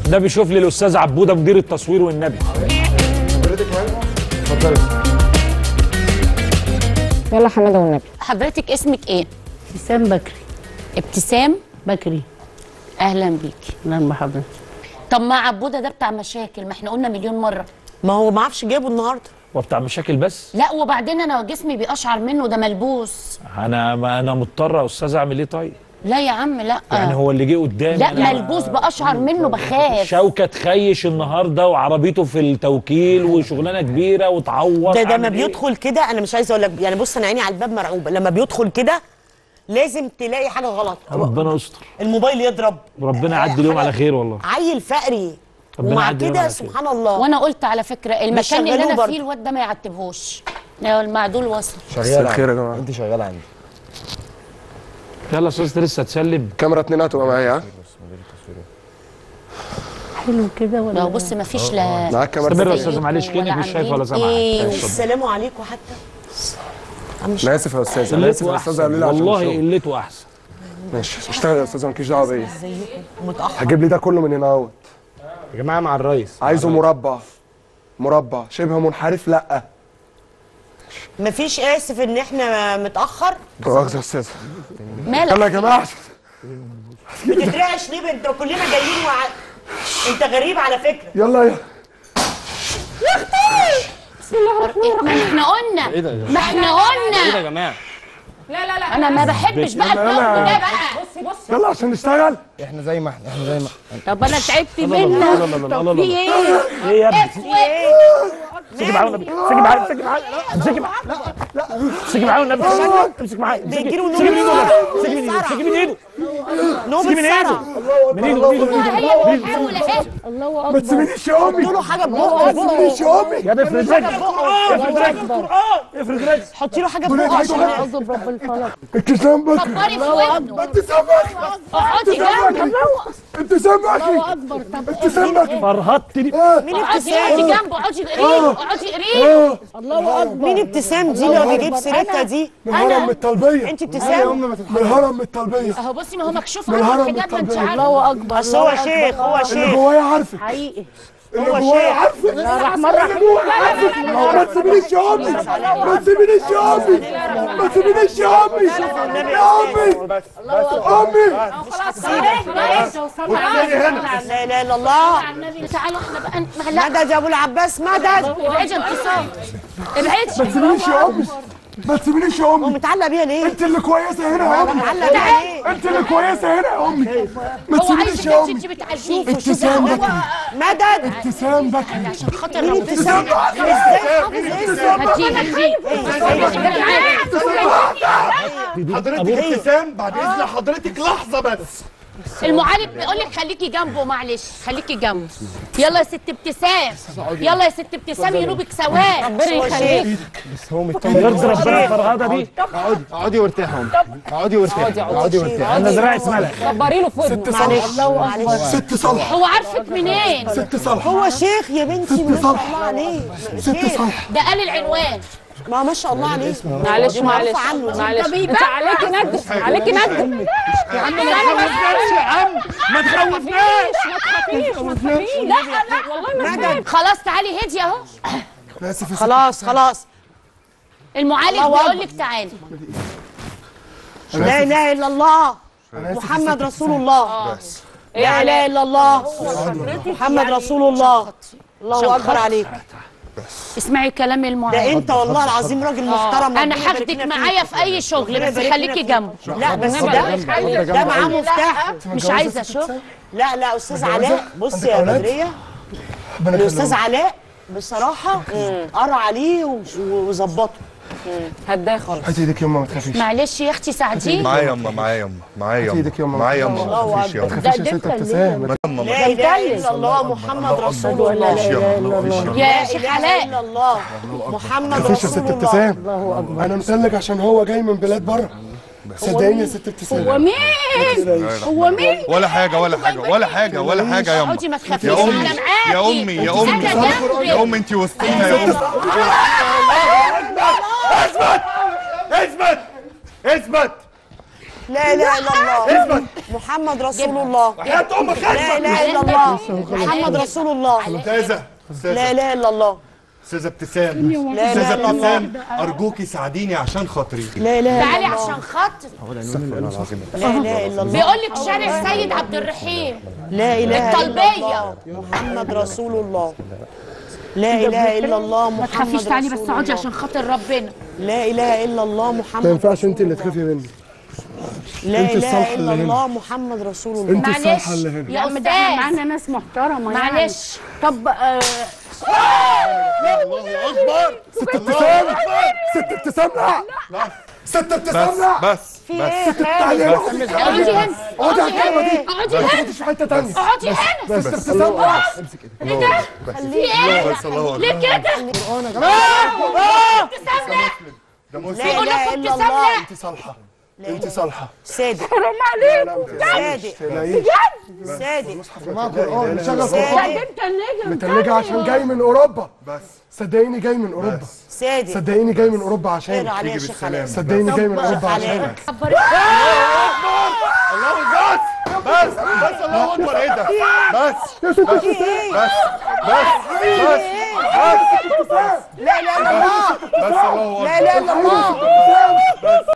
ده بيشوف لي الاستاذ عبوده مدير التصوير والنبي يلا حماده والنبي حضرتك اسمك ايه ابتسام بكري ابتسام بكري اهلا بيكي اهلا بحضرتك طب ما عبوده ده بتاع مشاكل ما احنا قلنا مليون مره ما هو ما اعرفش جابه النهارده هو بتاع مشاكل بس لا وبعدين انا جسمي بيقشعر منه ده ملبوس انا ما انا مضطر يا استاذ اعمل ايه طيب لا يا عم لا يعني هو اللي جه قدامي لا أنا ملبوس بقشعر منه بخاف شوكه تخيش النهارده وعربيته في التوكيل وشغلانه كبيره وتعور ده ده أعمل ما إيه؟ بيدخل كده انا مش عايزه اقول لك يعني بص انا عيني على الباب مرعوبه لما بيدخل كده لازم تلاقي حاجه غلط ربنا يستر الموبايل يضرب ربنا يعدي اليوم على خير والله عيل فقري ربنا ومع يعدي اليوم كده على خير. سبحان الله وانا قلت على فكره المكان اللي شغلوه انا برضه. فيه الواد ده ما يعتبهوش لا، المعدول وصل شغال الخير يا جماعه انت شغال عندي يلا يا استاذ لسه تسلم كاميرا اتنين هتبقى معايا ها حلو كده ما ولا هو بص ما فيش لا معاك كاميرا استمر يا اتنين. استاذ معلش كانك مش شايف ولا سامع ايه اتفضل. والسلام عليكم حتى انا اسف يا استاذ انا اسف قلته يا استاذ احسن قالوا لي عشان والله الشغل. قلته احسن ماشي اشتغل يا استاذ مالكيش دعوه بيا ازيكم متاخر هجيب لي ده كله من هنا اهوت يا جماعه مع الريس عايزه مربع مربع شبه منحرف لا مفيش اسف ان احنا متاخر مؤاخذه يا استاذ مالك يلا يا جماعه بتترعش ليه انت كلنا جايين وع... انت غريب على فكره يلا يا ما احنا قلنا ايه ده يا ما احنا ايه ده قلنا يا جماعه انا ما بحبش بقى يلا، الجو يلا. ده بقى يلا عشان نشتغل احنا زي ما احنا احنا زي ما طب انا تعبت لا، منك لا، لا، لا، طب لا، في لا. ايه ايه يا ابني اسود امسكي معاه والنبي امسكي معاه امسكي معاه امسكي معاه امسكي معاه والنبي امسكي معاه امسكي بيجيله نوم امسكي من ايده السرعة. امسكي من ايده نوم امسكي من ايده السرعه من ايده من ايده من ايده هي بتحاول اهي الله ما اكبر تسيبنيش يا امي قلت له حاجه ما ببقك تسيبنيش يا امي يا ابني افرد رجلك افرد رجلك افرد رجلك حطي له حاجه ربنا ببقه يسعده عشان اعوذ برب الفلق ابتسام بكري كبري في ودنه ابتسام بكري اقعدي جنبه ابتسام الله بكري اكبر طب ابتسام بكري فرهطتني مين اقعدي ابتسام جنبه اقعدي قريب اقعدي قريب الله اكبر مين ابتسام دي اللي هو بيجيب سيرتها دي من الهرم من الطلبيه انت ابتسام من الهرم من الطلبيه اهو بصي ما هو مكشوف من عنه الهرم الحجاب ما انت بالطبيعة. عارفه الله اكبر بس هو شيخ هو اللي شيخ جوايا عارفك حقيقي اللي هو جوايا شيخ. عارفك الرحمن اللي الرحيم جوايا عارفك ما تسيبنيش يا امي ما تسيبنيش يا امي ما تسيبنيش يا امي يا امي امي لا اله الا الله تعالوا احنا بقى لا مدد يا ابو العباس مدد ابعدي يا انتصار ما ابعدي تسيبنيش يا امي ما تسيبنيش يا هو امي متعلق بيها ليه؟ انت اللي كويسه هنا يا امي متعلق بيها ليه؟ انت اللي كويسه هنا يا امي ما هو تسيبنيش عايزك يا انت امي انت بتعالجيه ابتسام بكري مدد ابتسام بكري عشان خاطر مين ربنا ابتسام؟ ازاي حافظ اسمه؟ هاتيه هاتيه حضرتك ابتسام بعد اذن حضرتك لحظه بس المعالج بيقول لك خليكي جنبه معلش خليكي جنبه يلا يا ست ابتسام يلا يا ست ابتسام ينوبك سواد ربنا يخليك بس هو مطمن يرضي ربنا الفرهده دي اقعدي اقعدي وارتاحي يا أمي. اقعدي وارتاحي اقعدي وارتاحي انا دراعي اتملى كبري له في ودنه الله اكبر ست صالح هو عارفك منين ست صالح هو شيخ يا بنتي ما شاء الله عليه ست صالح ده قال العنوان ما ما شاء الله عليه معلش دي معلش معروفة عنه دي. معلش انت عليكي ندم عليكي ندم يا عم ما تخوفناش يا عم ما تخوفناش ما تخافيش ما تخافيش لا لا والله ما مدد خلاص تعالي هدي اهو انا اسف يا ست خلاص خلاص المعالج الله بيقول أكبر. لك تعالي لا اله الا الله محمد رسول الله لا اله الا الله محمد رسول الله الله اكبر عليك اسمعي كلام ده المعالج انت والله العظيم راجل محترم انا ربنا يبارك هاخدك لنا معايا فيك. في اي شغل ربنا بس يبارك خليكي لنا جنبه فيك. لا بس ده ده معاه مفتاح مش عايزه اشوف لا لا استاذ علاء بص يا بدريه الاستاذ علاء بصراحه قرا عليه و- وظبطه هتضايق خالص هاتي ايدك يما ما تخافيش معلش يا اختي ساعديه معايا يما معايا يما معايا ايدك يما يما. معايا يما الله ما تخافيش أكبر. يما تخافيش يا ست ابتسام لا اله الا الله محمد رسول الله مفيش يما مفيش يما يا لا شيخ اله علاء الا الله محمد تخافيش يا رسول ست الله ابتسام انا مسلك عشان هو جاي من بلاد بره صدقيني يا ست هو ابتسام مين هو مين ولا حاجه ولا حاجه ولا حاجه ولا حاجه يا اقعدي ما يما تخافيش يا امي انا معاكي يا امي يا امي انا جنبك يا امي انت وسطينا يا امي اثبت اثبت لا اله الا الله اثبت محمد رسول الله وحياة امك لا اله الا الله محمد رسول الله استاذه لا استاذه اله الا الله استاذه ابتسام لا استاذه اله الا الله ابتسام ارجوكي ساعديني عشان خاطري لا اله تعالي الا الله عشان خاطر لا اله الا الله بيقول لك شارع سيد عبد الرحيم لا اله الا الطلبية. الله محمد رسول الله لا اله الا الله ما محمد تخافيش تعالي رسول بس اقعدي الله. عشان خاطر ربنا لا اله الا الله ما محمد ينفعش انت اللي تخافي مني لا انت اله الصالحة الا اللي هنا. الله محمد رسول الله انت معلش الصالحة اللي هنا يا ده احنا استاذ معانا ناس محترمه يعني. معلش طب آه الله اكبر ست ابتسام ست ابتسام لا ست ابتسام لا بس في ايه تعالي خالد روحي اقعدي هنا اقعدي على الكلمة دي اقعدي هنا مش في حتة تانية اقعدي هنا بس ست ابتسام لا في ايه بس الله ليه اكبر كده ابتسام لا ده لا مسلم بيقول لك اله الا ابتسام الله لا انت صالحة انت صالحة صادق حرام عليكم صادق تلاقيه صادق جماعة قرآن شغل قرآن صادق متلجه متلجة عشان جاي من اوروبا بس صدقيني جاي من اوروبا صادق صدقيني جاي من اوروبا خير عشان عليه يا تيجي شيخ علاء بالسلامه صدقيني جاي من اوروبا عليك. عشان كبر الله بس بس بس الله اكبر ايه ده بس بس بس بس بس بس لا اله الا الله بس الله لا اله الا الله اكبر